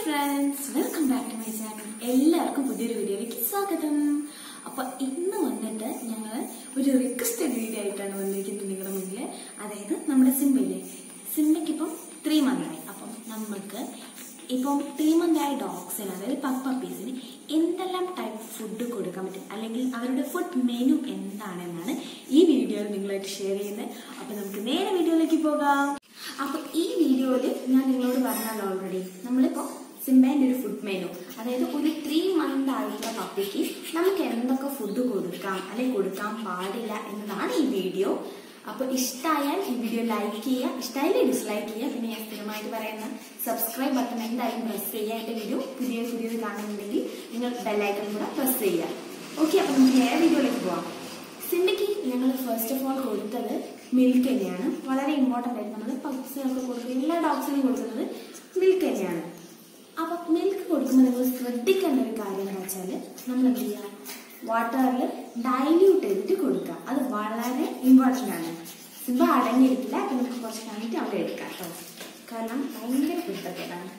Friends welcome back to my channel എല്ലാവർക്കും പുതിയൊരു വീഡിയോയിലേക്ക് സ്വാഗതം അപ്പൊ ഇന്ന് വന്നിട്ട് ഞങ്ങൾ ഒരു റിക്വസ്റ്റഡ് വീഡിയോ ആയിട്ടാണ് വന്നിരിക്കുന്നത് നിങ്ങളുടെ മുന്നിൽ അതായത് നമ്മുടെ സിംബയിലെ സിംബയ്ക്ക് ഇപ്പം ത്രീ മന്തായി അപ്പം നമുക്ക് ഇപ്പം ത്രീ മന്തായ ഡോഗ്സിന് അതായത് പപ്പ പപ്പീസിന് എന്തെല്ലാം ടൈപ്പ് ഫുഡ് കൊടുക്കാൻ പറ്റും അല്ലെങ്കിൽ അവരുടെ ഫുഡ് മെനു എന്താണെന്നാണ് ഈ വീഡിയോയിൽ നിങ്ങളായിട്ട് ഷെയർ ചെയ്യുന്നത് അപ്പൊ നമുക്ക് നേരെ വീഡിയോയിലേക്ക് പോകാം അപ്പൊ ഈ വീഡിയോയിൽ ഞാൻ നിങ്ങളോട് പറഞ്ഞല്ലോ ഓൾറെഡി നമ്മളിപ്പോ സിംബേന്റെ ഒരു ഫുഡ് മെനു അതായത് ഒരു ത്രീ മന്ത് ആയിട്ടുള്ള പപ്പിക്ക് നമുക്ക് എന്തൊക്കെ ഫുഡ് കൊടുക്കാം അല്ലെങ്കിൽ കൊടുക്കാൻ പാടില്ല എന്നതാണ് ഈ വീഡിയോ അപ്പൊ ഇഷ്ടമായാൽ ഈ വീഡിയോ ലൈക്ക് ചെയ്യുക ഇഷ്ടമായാലും ഡിസ്ലൈക്ക് ചെയ്യുക പിന്നെ ഞാൻ സ്ഥിരമായിട്ട് പറയുന്ന സബ്സ്ക്രൈബ് ബട്ടൺ എന്തായാലും പ്രസ് ചെയ്യുക എന്റെ വീഡിയോ പുതിയ പുതിയത് കാണുന്നുണ്ടെങ്കിൽ നിങ്ങൾ ബെല്ലൈക്കൺ കൂടെ പ്രസ് ചെയ്യുക ഓക്കെ അപ്പൊ നമുക്ക് നേരെ വീഡിയോയിലേക്ക് പോവാം സിൻഡിക്ക് ഞങ്ങൾ ഫസ്റ്റ് ഓഫ് ഓൾ കൊടുത്തത് മിൽക്ക് തന്നെയാണ് വളരെ ഇമ്പോർട്ടൻ്റ് ആയിട്ട് നമ്മൾ പപ്സിനൊക്കെ കൊടുക്കുന്നത് എല്ലാ ഡോഗ്സിനും കൊടുക്കുന്നത് മിൽക്ക് തന്നെയാണ് അപ്പൊ മിൽക്ക് കൊടുക്കുമ്പോൾ നിങ്ങൾ ശ്രദ്ധിക്കേണ്ട ഒരു കാര്യം എന്ന് വെച്ചാൽ നമ്മൾ എന്ത് ചെയ്യുക വാട്ടറിൽ ഡൈല്യൂട്ട് ചെയ്തിട്ട് കൊടുക്കുക അത് വളരെ ഇമ്പോർട്ടൻ്റ് ആണ് സിമ്പ അടങ്ങിയിരിക്കില്ല അപ്പൊ നമുക്ക് കുറച്ച് കഴിഞ്ഞിട്ട് അവിടെ എടുക്കാം കേട്ടോ കാരണം ഭയങ്കര പിടുത്തക്കേടാണ്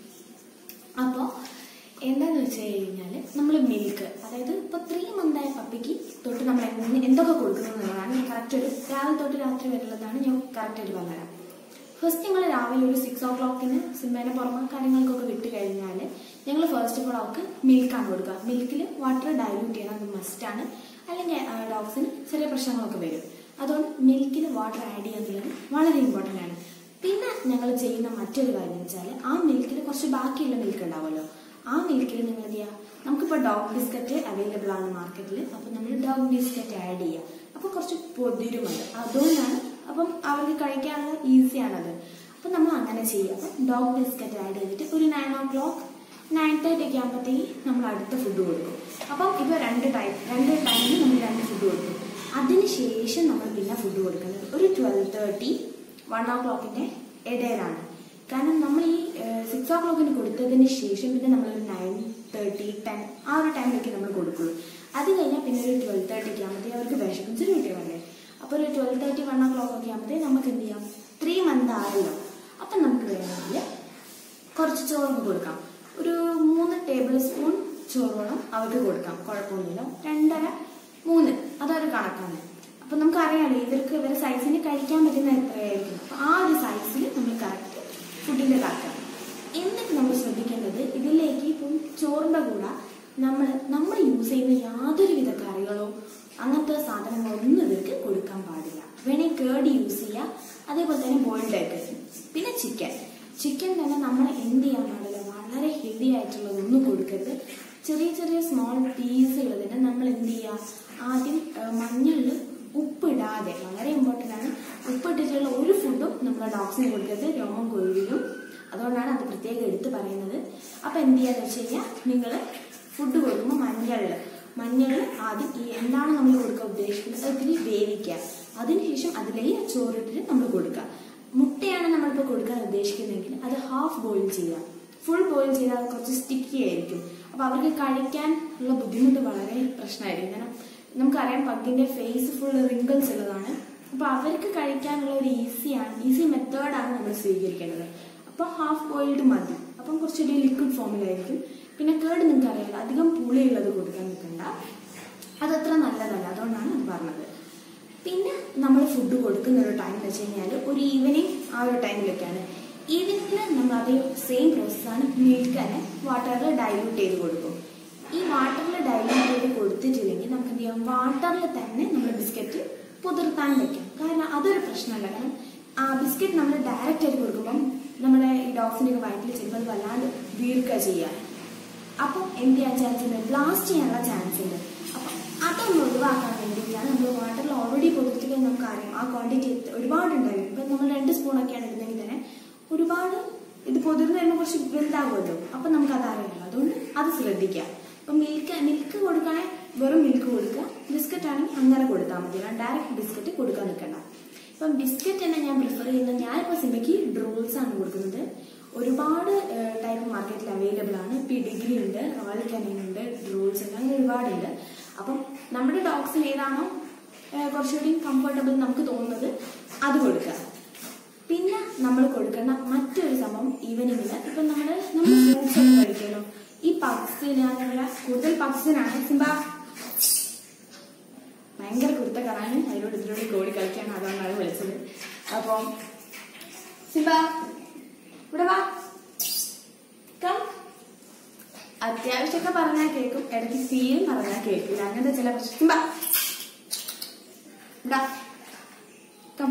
അപ്പോൾ എന്താന്ന് വെച്ച് കഴിഞ്ഞാൽ നമ്മൾ മിൽക്ക് അതായത് ഇപ്പോൾ ത്രീ മന്തായ പപ്പിക്ക് തൊട്ട് നമ്മൾ എന്ത് എന്തൊക്കെ കൊടുക്കുന്നു എന്നുള്ളതാണ് ഞാൻ കറക്റ്റ് ഒരു രാവിലെ തൊട്ട് രാത്രി വരെയുള്ളതാണ് ഞാൻ കറക്റ്റായിട്ട് പറഞ്ഞുതരാം ഫസ്റ്റ് ഞങ്ങൾ രാവിലെ ഒരു സിക്സ് ഓ ക്ലോക്കിന് സിനിമേനെ പുറമെ കാര്യങ്ങൾക്കൊക്കെ വിട്ട് കഴിഞ്ഞാൽ ഞങ്ങൾ ഫസ്റ്റ് ഓഫ് ഓൾ അവർക്ക് മിൽക്കാണ് കൊടുക്കുക മിൽക്കിൽ വാട്ടർ ഡൈല്യൂട്ട് ചെയ്യണം അത് മസ്റ്റാണ് അല്ലെങ്കിൽ ഡോഗ്സിന് ചെറിയ പ്രശ്നങ്ങളൊക്കെ വരും അതുകൊണ്ട് മിൽക്കിൽ വാട്ടർ ആഡ് ചെയ്യുന്നത് വളരെ ഇമ്പോർട്ടൻ്റ് ആണ് പിന്നെ ഞങ്ങൾ ചെയ്യുന്ന മറ്റൊരു കാര്യം വെച്ചാൽ ആ മിൽക്കിൽ കുറച്ച് ബാക്കിയുള്ള മിൽക്ക് ഉണ്ടാവുമല്ലോ ആ മിൽക്കിൽ നിങ്ങൾ എന്ത് ചെയ്യുക നമുക്കിപ്പോൾ ഡോഗ് ബിസ്ക്കറ്റ് അവൈലബിൾ ആണ് മാർക്കറ്റിൽ അപ്പോൾ നമ്മൾ ഡോഗ് ബിസ്ക്കറ്റ് ആഡ് ചെയ്യുക അപ്പോൾ കുറച്ച് പൊതിരുമുണ്ട് അതുകൊണ്ടാണ് അപ്പം അവർക്ക് കഴിക്കാനുള്ള ഈസിയാണത് അപ്പം നമ്മൾ അങ്ങനെ ചെയ്യുക അപ്പം ഡോഗ് ബിസ്ക്കറ്റ് ആഡ് ചെയ്തിട്ട് ഒരു nine o'clock nine thirty ഒക്കെ ആകുമ്പോഴത്തേക്ക് നമ്മൾ അടുത്ത ഫുഡ് കൊടുക്കും അപ്പം ഇപ്പോൾ രണ്ട് ടൈം രണ്ട് ടൈമിൽ നമ്മൾ രണ്ട് ഫുഡ് കൊടുക്കും അതിനുശേഷം നമ്മൾ പിന്നെ ഫുഡ് കൊടുക്കുന്നത് ഒരു ട്വൽവ് തേർട്ടി വൺ ഓ ക്ലോക്കിൻ്റെ ഇടയിലാണ് കാരണം നമ്മൾ ഈ സിക്സ് ഓ ക്ലോക്കിന് കൊടുത്തതിന് ശേഷം പിന്നെ നമ്മൾ ഒരു നയൻ തേർട്ടി ടെൻ ആ ഒരു ടൈമിലേക്ക് നമ്മൾ കൊടുക്കുള്ളൂ അത് കഴിഞ്ഞാൽ പിന്നെ ഒരു ട്വൽവ് തേർട്ടിക്ക് ആകുമ്പോഴത്തേക്ക് അവർക്ക് വിശക്കും ചെറിയ കുട്ടികളല്ലേ അപ്പോൾ ഒരു twelve thirty one o'clock ഒക്കെ ആകുമ്പോഴത്തേക്ക് നമുക്ക് എന്ത് ചെയ്യാം ത്രീ മന്ത് ആയല്ലോ അപ്പം നമുക്ക് വേണമെങ്കിൽ കുറച്ച് ചോറ് കൊടുക്കാം ഒരു മൂന്ന് ടേബിൾ സ്പൂൺ ചോറോളം അവർക്ക് കൊടുക്കാം കുഴപ്പമൊന്നുമില്ല രണ്ടര മൂന്ന് അതൊരു കണക്കാണ് അപ്പം നമുക്കറിയാമല്ലോ ഇവർക്ക് ഇവരുടെ സൈസിന് കഴിക്കാൻ പറ്റുന്ന എത്രയായിരിക്കും അപ്പം ആ ഒരു സൈസിൽ നമ്മൾ കറക്റ്റ് ഫുഡിൻ്റെ കാക്കാം എന്നിട്ട് നമ്മൾ ശ്രദ്ധിക്കേണ്ടത് ഇതിലേക്ക് ഇപ്പം ചോറിൻ്റെ കൂടെ നമ്മൾ നമ്മൾ യൂസ് ചെയ്യുന്ന യാതൊരുവിധ കറികളോ അങ്ങനത്തെ സാധനങ്ങളൊന്നും ഇവർക്ക് കൊടുക്കാൻ പാടില്ല വേണമെങ്കിൽ കേർഡ് യൂസ് ചെയ്യുക അതേപോലെ തന്നെ ബോയിൽഡ് എഗ് പിന്നെ ചിക്കൻ ചിക്കൻ തന്നെ നമ്മൾ എന്ത് ചെയ്യാൻ പാടില്ല വളരെ ഹെവി ആയിട്ടുള്ളതൊന്നും കൊടുക്കരുത് ചെറിയ ചെറിയ സ്മോൾ പീസുകൾ തന്നെ നമ്മൾ എന്ത് ചെയ്യുക ആദ്യം മഞ്ഞളിൽ ഉപ്പിടാതെ വളരെ ഇമ്പോർട്ടൻ്റ് ആണ് ഉപ്പിട്ടിട്ടുള്ള ഒരു ഫുഡും നമ്മുടെ ഡോഗ്സിന് കൊടുക്കരുത് രോമം കൊഴിയും അതുകൊണ്ടാണ് അത് പ്രത്യേകം എടുത്ത് പറയുന്നത് അപ്പം എന്ത് ചെയ്യാന്ന് വെച്ച് കഴിഞ്ഞാൽ നിങ്ങൾ ഫുഡ് കൊടുക്കുമ്പോൾ മഞ്ഞളിൽ മഞ്ഞൾ ആദ്യം ഈ എന്താണ് നമ്മൾ കൊടുക്കാൻ ഉദ്ദേശിക്കുന്നത് അതിൽ വേവിക്കുക അതിനുശേഷം അതിലേക്ക് ചോറിട്ടിട്ട് നമ്മൾ കൊടുക്കുക മുട്ടയാണ് നമ്മളിപ്പോൾ കൊടുക്കാൻ ഉദ്ദേശിക്കുന്നതെങ്കിൽ അത് ഹാഫ് ബോയിൽ ചെയ്യുക ഫുൾ ബോയിൽ ചെയ്താൽ അത് കുറച്ച് സ്റ്റിക്കി ആയിരിക്കും അപ്പോൾ അവർക്ക് കഴിക്കാൻ ഉള്ള ബുദ്ധിമുട്ട് വളരെ പ്രശ്നമായിരിക്കും കാരണം നമുക്കറിയാം പഗ്ഗിന്റെ ഫേസ് ഫുൾ റിങ്കിൾസ് ഉള്ളതാണ് അപ്പോൾ അവർക്ക് കഴിക്കാനുള്ള ഒരു ഈസിയാണ് ഈസി മെത്തേഡാണ് നമ്മൾ സ്വീകരിക്കേണ്ടത് അപ്പോൾ ഹാഫ് ബോയിൽഡ് മതി അപ്പം കുറച്ചൊരു ലിക്വിഡ് ഫോമിലായിരിക്കും പിന്നെ കേട് നിങ്ങൾക്ക് അറിയാലോ അധികം പുളിയുള്ളത് കൊടുക്കാൻ നിൽക്കണ്ട അതത്ര നല്ലതല്ല അതുകൊണ്ടാണ് അത് പറഞ്ഞത് പിന്നെ നമ്മൾ ഫുഡ് കൊടുക്കുന്ന ഒരു ടൈം വെച്ച് കഴിഞ്ഞാൽ ഒരു ഈവനിങ് ആ ഒരു ടൈമിലൊക്കെയാണ് ഈവനിങ്ങിൽ നമ്മൾ അതേ സെയിം പ്രോസസ്സാണ് മിൽക്ക് തന്നെ വാട്ടറിൽ ഡൈല്യൂട്ട് ചെയ്ത് കൊടുക്കും ഈ വാട്ടറിൽ ഡൈല്യൂട്ട് ചെയ്ത് കൊടുത്തിട്ടില്ലെങ്കിൽ നമുക്ക് എന്ത് ചെയ്യാം വാട്ടറിൽ തന്നെ നമ്മൾ ബിസ്ക്കറ്റ് പുതിർത്താൻ വെക്കാം കാരണം അതൊരു പ്രശ്നമല്ല കാരണം ആ ബിസ്ക്കറ്റ് നമ്മൾ ഡയറക്റ്റ് ആയിട്ട് കൊടുക്കുമ്പം നമ്മുടെ ഈ ഡോഗ്സിൻ്റെ വയറ്റിൽ ചിലപ്പോൾ അത് വല്ലാണ്ട് വീർക്കുക ചെയ്യുക അപ്പം എന്ത് ചെയ്യാൻ ചാൻസ് ഉണ്ട് ബ്ലാസ്റ്റ് ചെയ്യാനുള്ള ചാൻസ് ഉണ്ട് അപ്പം അതൊന്ന് ഒഴിവാക്കാൻ വേണ്ടിയിട്ടാണ് നമ്മൾ വാട്ടറിൽ ഓൾറെഡി പൊതിർത്തിട്ട് നമുക്ക് അറിയാം ആ ക്വാണ്ടിറ്റി ഒരുപാട് ഉണ്ടാവും ഇപ്പം നമ്മൾ രണ്ട് സ്പൂണൊക്കെയാണ് ഇടുന്നെങ്കിൽ തന്നെ ഒരുപാട് ഇത് പൊതിർന്ന് വരുമ്പോൾ കുറച്ച് വലുതാകുമല്ലോ അപ്പം നമുക്ക് അത് അറിയാമല്ലോ അതുകൊണ്ട് അത് ശ്രദ്ധിക്കുക ഇപ്പം മിൽക്ക് മിൽക്ക് കൊടുക്കുകയാണെങ്കിൽ വെറും മിൽക്ക് കൊടുക്കുക ബിസ്ക്കറ്റ് ആണെങ്കിൽ അങ്ങനെ കൊടുത്താൽ മതി ഡയറക്റ്റ് ബിസ്ക്കറ്റ് കൊടുക്കാൻ നിൽക്കണ്ട ഇപ്പം ബിസ്ക്കറ്റ് തന്നെ ഞാൻ പ്രിഫർ ചെയ്യുന്നത് ഞാനിപ്പോൾ സിമയ്ക്ക് ഡ്രോൾസ് ആണ് കൊടുക്കുന്നത് ഒരുപാട് ടൈപ്പ് മാർക്കറ്റിൽ അവൈലബിൾ ആണ് പിഡിഗ്രി ഉണ്ട് റോയൽ കനീൻ ഉണ്ട് ഡ്രോൾസ് ഉണ്ട് അങ്ങനെ ഒരുപാടുണ്ട് അപ്പം നമ്മുടെ ഡോഗ്സിന് ഏതാണോ കുറച്ചുകൂടി കംഫർട്ടബിൾ നമുക്ക് തോന്നുന്നത് അത് കൊടുക്കുക പിന്നെ നമ്മൾ കൊടുക്കേണ്ട മറ്റൊരു സംഭവം ഈവനിങ്ങിൽ ഇപ്പം നമ്മൾ നമ്മൾ ഫ്രൂട്ട്സ് ഒക്കെ ഞാൻ ഇവിടെ കൂടുതൽ പക്സനാണ് സിംബ ഭയങ്കര കുരുത്തക്കാരാണ് അതിനോട് ഇതിനോട് കോടി കളിക്കാണ് അതുകൊണ്ടാണ് വിളിച്ചത് അപ്പം സിംബ ഇവിടെ വാ കം അത്യാവശ്യമൊക്കെ പറഞ്ഞാൽ കേൾക്കും ഇടയ്ക്ക് സീയും പറഞ്ഞാൽ കേൾക്കില്ല അങ്ങനത്തെ ചില പ്രശ്നം സിംബ ഇതാ കം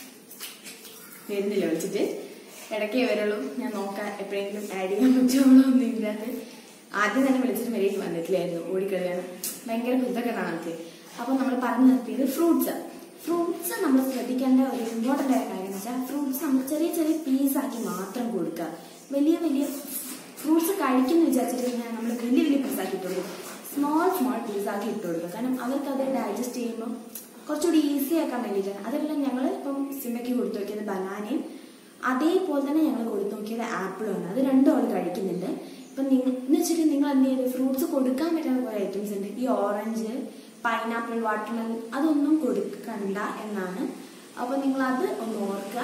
വരുന്നില്ല വിളിച്ചിട്ട് ഇടയ്ക്കേ വരുള്ളൂ ഞാൻ നോക്കാം എപ്പോഴെങ്കിലും ആഡ് ചെയ്യാൻ പറ്റുള്ളൂ ഒന്നും ഇല്ലാതെ ആദ്യം തന്നെ വിളിച്ചിട്ട് വരെയും വന്നിട്ടില്ലായിരുന്നു ഓടിക്കളിയാണ് ഭയങ്കര കുത്തക്കെട്ടാണ് നമുക്ക് അപ്പൊ നമ്മൾ പറഞ്ഞു നിർത്തിയത് ഫ്രൂട്ട്സ് ഫ്രൂട്ട്സ് നമ്മൾ ശ്രദ്ധിക്കേണ്ട ഒരു ഇമ്പോർട്ടന്റ് ആയ കാര്യം എന്ന് വെച്ചാൽ ഫ്രൂട്ട്സ് നമ്മൾ ചെറിയ ചെറിയ പീസാക്കി മാത്രം കൊടുക്കുക വലിയ വലിയ ഫ്രൂട്ട്സ് കഴിക്കുന്ന വിചാരിച്ചിട്ട് കഴിഞ്ഞാൽ നമ്മൾ വലിയ വലിയ പീസാക്കി ഇട്ട് കൊടുക്കും സ്മോൾ സ്മോൾ പീസാക്കി ഇട്ട് കൊടുക്കുക കാരണം അവർക്ക് അത് ഡൈജസ്റ്റ് ചെയ്യുമ്പോൾ കുറച്ചുകൂടി ഈസി ആക്കാൻ വേണ്ടിയിട്ടാണ് അതേപോലെ ഞങ്ങൾ ഇപ്പം സിമ്മയ്ക്ക് കൊടുത്തു നോക്കിയത് ബനാനയും അതേപോലെ തന്നെ ഞങ്ങൾ കൊടുത്തു നോക്കിയത് ആപ്പിളുമാണ് അത് രണ്ടും അവൾ കഴിക്കുന്നുണ്ട് ഇപ്പം നിങ്ങൾ എന്ന് വെച്ചിട്ട് നിങ്ങൾ എന്ത് ചെയ്ത് ഫ്രൂട്ട്സ് കൊടുക്കാൻ പറ്റുന്ന കുറേ ഐറ്റംസ് ഉണ്ട് ഈ ഓറഞ്ച് പൈനാപ്പിൾ വാട്ടർമെലൺ അതൊന്നും കൊടുക്കണ്ട എന്നാണ് അപ്പോൾ നിങ്ങൾ അത് ഒന്ന് ഓർക്കുക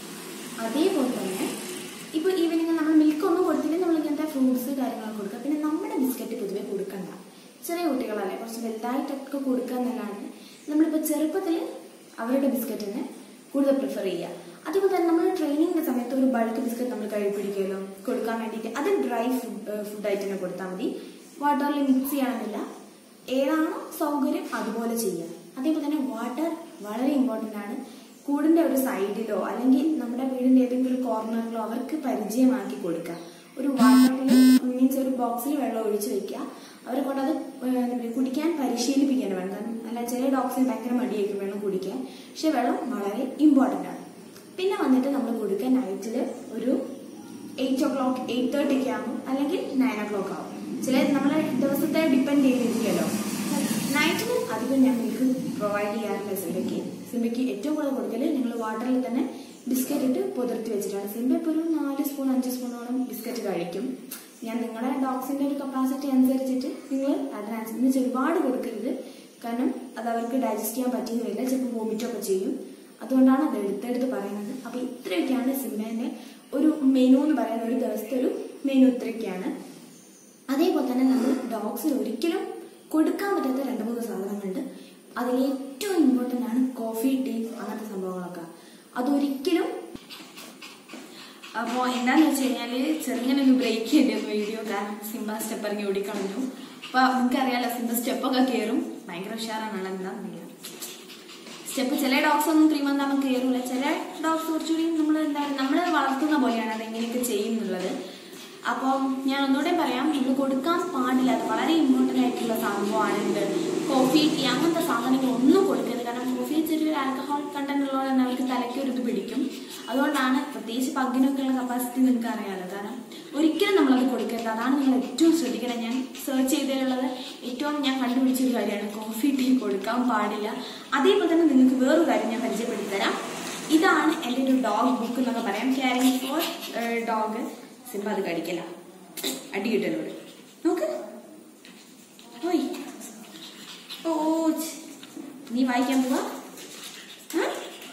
അതേപോലെ തന്നെ ഇപ്പൊ ഈവനിങ് നമ്മൾ മിൽക്ക് ഒന്നും കൊടുത്തില്ലെങ്കിൽ നമ്മൾ ഇങ്ങനത്തെ ഫ്രൂട്ട്സ് കാര്യങ്ങളൊക്കെ കൊടുക്കുക പിന്നെ നമ്മുടെ ബിസ്ക്കറ്റ് പൊതുവെ കൊടുക്കണ്ട ചെറിയ കുട്ടികളല്ലേ കുറച്ച് വലുതായിട്ടൊക്കെ കൊടുക്കുക എന്നല്ലാണ്ട് നമ്മളിപ്പോൾ ചെറുപ്പത്തിൽ അവരുടെ ബിസ്ക്കറ്റിന് കൂടുതൽ പ്രിഫർ ചെയ്യുക അതുപോലെ തന്നെ നമ്മൾ ട്രെയിനിങ്ങിന്റെ സമയത്ത് ഒരു ബൾക്ക് ബിസ്ക്കറ്റ് നമ്മൾ കഴുകി പിടിക്കുമല്ലോ കൊടുക്കാൻ വേണ്ടിയിട്ട് അത് ഡ്രൈ ഫുഡ് ഫുഡായിട്ട് തന്നെ കൊടുത്താൽ മതി വാട്ടറിൽ മിക്സ് ചെയ്യണമെന്നില്ല ഏതാണോ സൗകര്യം അതുപോലെ ചെയ്യുക അതേപോലെ തന്നെ വാട്ടർ വളരെ ഇമ്പോർട്ടൻ്റ് ആണ് കൂടിന്റെ ഒരു സൈഡിലോ അല്ലെങ്കിൽ നമ്മുടെ വീടിന്റെ ഏതെങ്കിലും ഒരു കോർണറിലോ അവർക്ക് പരിചയമാക്കി കൊടുക്കുക ഒരു വാട്ടറിൽ മീൻസ് ഒരു ബോക്സിൽ വെള്ളം ഒഴിച്ച് വെക്കുക അവരെ കൊണ്ട് അത് എന്താ പറയുക കുടിക്കാൻ പരിശീലിപ്പിക്കാൻ വേണം കാരണം അല്ല ചില ഡോഗ്സിന് ഭയങ്കര മടിയായിരിക്കും വെള്ളം കുടിക്കാൻ പക്ഷെ വെള്ളം വളരെ ഇമ്പോർട്ടൻ്റ് ആണ് പിന്നെ വന്നിട്ട് നമ്മൾ കൊടുക്കുക നൈറ്റിൽ ഒരു eight o'clock eight thirty ഒക്കെ ആകും അല്ലെങ്കിൽ നയൻ ഓ ക്ലോക്ക് ആകും ചില നമ്മളെ ദിവസത്തെ ഡിപ്പെൻഡ് ചെയ്തിരിക്കുമല്ലോ നൈറ്റിന് അധികം ഞാൻ മിൽക്ക് പ്രൊവൈഡ് ചെയ്യാറില്ല സിംബയ്ക്ക് സിംബയ്ക്ക് ഏറ്റവും കൂടുതൽ കൊടുക്കൽ നിങ്ങൾ വാട്ടറിൽ തന്നെ ബിസ്ക്കറ്റ് ഇട്ട് പുതിർത്തി വെച്ചിട്ടാണ് സിംബ ഇപ്പോൾ ഒരു നാല് സ്പൂൺ അഞ്ച് സ്പൂണോളം ബിസ്ക്കറ്റ് കഴിക്കും ഞാൻ നിങ്ങളുടെ ഡോഗ്സിന്റെ ഒരു കപ്പാസിറ്റി അനുസരിച്ചിട്ട് നിങ്ങൾ അതിനനുസരിച്ച് ഒരുപാട് കൊടുക്കരുത് കാരണം അത് അവർക്ക് ഡൈജസ്റ്റ് ചെയ്യാൻ പറ്റിയെന്ന് വരില്ല ചിലപ്പോൾ വോമിറ്റ് ഒക്കെ ചെയ്യും അതുകൊണ്ടാണ് അത് എടുത്തെടുത്ത് പറയുന്നത് അപ്പൊ ഇത്രയൊക്കെയാണ് സിംബേന്റെ ഒരു മെനു എന്ന് പറയുന്ന ഒരു ദിവസത്തെ ഒരു മെനു ഇത്രയൊക്കെയാണ് അതേപോലെ തന്നെ നമ്മൾ ഡോഗ്സിന് ഒരിക്കലും കൊടുക്കാൻ പറ്റാത്ത രണ്ട് മൂന്ന് സാധനങ്ങളുണ്ട് അതിൽ ഏറ്റവും ഇമ്പോർട്ടൻ്റ് ആണ് കോഫി ടീ അങ്ങനത്തെ സംഭവങ്ങളൊക്കെ അതൊരിക്കലും അപ്പോൾ എന്താന്ന് വെച്ച് കഴിഞ്ഞാൽ ചെറുങ്ങനെ ഒരു ബ്രേക്ക് ചെയ്തിരുന്നു വീഡിയോ കാരണം സിംബ സ്റ്റെപ്പ് ഇറങ്ങി ഓടിക്കളഞ്ഞു അപ്പൊ നിങ്ങൾക്കറിയാലോ സിംബ സ്റ്റെപ്പൊക്കെ കയറും ഭയങ്കര ഉഷാറാണ് എന്താണെന്നില്ല സ്റ്റെപ്പ് ചില ഡോഗ്സ് ഒന്നും ത്രീ മന്ത് ആകുമ്പോൾ കയറില്ല ചില ഡോഗ്സ് കുറച്ചുകൂടി നമ്മൾ എന്താ നമ്മൾ വളർത്തുന്ന പോലെയാണ് അത് എങ്ങനെയൊക്കെ ചെയ്യുന്നുള്ളത് അപ്പം ഞാൻ ഒന്നുകൂടെ പറയാം നമ്മൾ കൊടുക്കാൻ പാടില്ല അത് വളരെ ഇമ്പോർട്ടൻ്റ് ആയിട്ടുള്ള സംഭവമാണ് ഇത് കോഫി ടീ അങ്ങനത്തെ സാധനങ്ങൾ ഒന്നും കൊടുക്കരുത് കാരണം കോഫി ചെറിയൊരു ആൽക്കഹോൾ കണ്ടന്റ് ഉള്ളതുകൊണ്ട് തന്നെ അവർക്ക് തലയ്ക്ക് ഒരു ഇത് പിടിക്കും അതുകൊണ്ടാണ് പ്രത്യേകിച്ച് പഗ്ഗിനൊക്കെ ഉള്ള കപ്പാസിറ്റി നിങ്ങൾക്ക് അറിയാമല്ലോ കാരണം ഒരിക്കലും നമ്മളത് കൊടുക്കരുത് അതാണ് നിങ്ങൾ ഏറ്റവും ശ്രദ്ധിക്കണം ഞാൻ സെർച്ച് ചെയ്തിട്ടുള്ളത് ഏറ്റവും ഞാൻ കണ്ടുപിടിച്ച ഒരു കാര്യമാണ് കോഫി ടീ കൊടുക്കാൻ പാടില്ല അതേപോലെ തന്നെ നിങ്ങൾക്ക് വേറൊരു കാര്യം ഞാൻ പരിചയപ്പെടുത്തി തരാം ഇതാണ് എൻ്റെ ഒരു ഡോഗ് ബുക്ക് എന്നൊക്കെ പറയാം കെയറിങ് ഫോർ ഡോഗ് സിംബ അത് കടിക്കല അടി കിട്ടലോട് നോക്ക് ഓയ് ഓ ഛ്. നീ വായിക്കാൻ പോവാ ആ?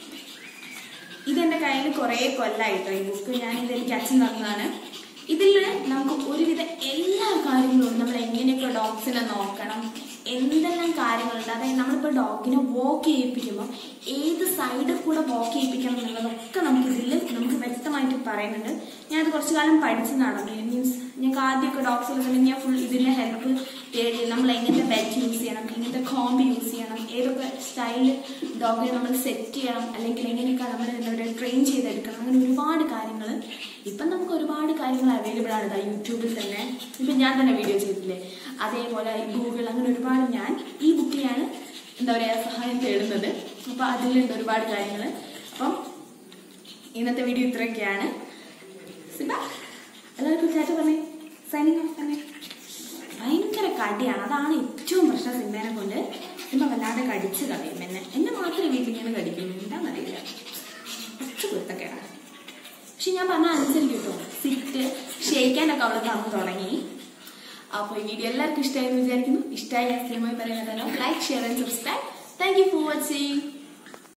ഇതെന്റെ കയ്യിൽ കുറെ കൊല്ലായിട്ടോ ഈ ബുക്ക് ഞാൻ ഇതെനിക്ക് അച്ഛൻ തന്നതാണ് ഇതിൽ നമുക്ക് ഒരുവിധ എല്ലാ കാര്യങ്ങളും ഉണ്ട്. നമ്മൾ എങ്ങനെയൊക്കെ ഡോഗ്സിനെ നോക്കണം എന്തെല്ലാം കാര്യങ്ങളുണ്ട് അതായത് നമ്മളിപ്പോൾ ഡോഗിനെ വാക്ക് ചെയ്യിപ്പിക്കുമ്പോൾ ഏത് സൈഡിൽ കൂടെ വാക്ക് ചെയ്യിപ്പിക്കണം എന്നുള്ളതൊക്കെ നമുക്ക് ഇതിൽ നമുക്ക് വ്യക്തമായിട്ട് പറയുന്നുണ്ട് ഞാനത് കുറച്ചു കാലം പഠിച്ചതാണ് മീൻസ് ഞങ്ങൾക്ക് ആദ്യമൊക്കെ ഡോഗ്സിലൊക്കെ ഞാൻ ഫുൾ ഇതിൻ്റെ ഹെൽപ്പ് തേടി നമ്മൾ എങ്ങനത്തെ ബെറ്റ് യൂസ് ചെയ്യണം എങ്ങനത്തെ കോംബ് യൂസ് ചെയ്യണം ഏതൊക്കെ സ്റ്റൈലിൽ ഡോഗിനെ നമ്മൾ സെറ്റ് ചെയ്യണം അല്ലെങ്കിൽ എങ്ങനെയൊക്കെ നമ്മൾ എന്താ പറയുക ട്രെയിൻ ചെയ്തെടുക്കണം അങ്ങനെ ഒരുപാട് കാര്യങ്ങൾ ഇപ്പം നമുക്ക് ഒരുപാട് കാര്യങ്ങൾ അവൈലബിൾ ആണ് ഇതാ യൂട്യൂബിൽ തന്നെ ഇപ്പം ഞാൻ തന്നെ വീഡിയോ ചെയ്തില്ലേ അതേപോലെ ഗൂഗിൾ അങ്ങനെ ഒരുപാട് ഞാൻ ഈ ബുക്കിലാണ് എന്താ പറയുക സഹായം തേടുന്നത് അപ്പോൾ അതിലുണ്ട് ഒരുപാട് കാര്യങ്ങൾ അപ്പം ഇന്നത്തെ വീഡിയോ ഇത്രയൊക്കെയാണ് സിബ എല്ലാവർക്കും ചാറ്റ് പറഞ്ഞേ സൈനിങ് ഓഫ് തന്നെ ഭയങ്കര കടിയാണ് അതാണ് ഏറ്റവും പ്രശ്നം സിംബേനെ കൊണ്ട് സിംബ വല്ലാതെ കടിച്ച് കളയും എന്നെ എന്നെ മാത്രമേ വീട്ടിൽ ഇങ്ങനെ കടിക്കുന്നു എന്താണെന്നറിയില്ല കുറച്ച് കുരുത്തക്കേടാണ് പക്ഷെ ഞാൻ പറഞ്ഞ അനുസരിക്കും കേട്ടോ സിറ്റ് ഷെയ്ക്കാനൊക്കെ അവൾ തന്നു തുടങ്ങി അപ്പോൾ ഈ വീഡിയോ എല്ലാവർക്കും ഇഷ്ടമായി എന്ന് വിചാരിക്കുന്നു ഇഷ്ടമായി ഞാൻ സിനിമ പറയുന്നതല്ലോ like share and subscribe thank you for watching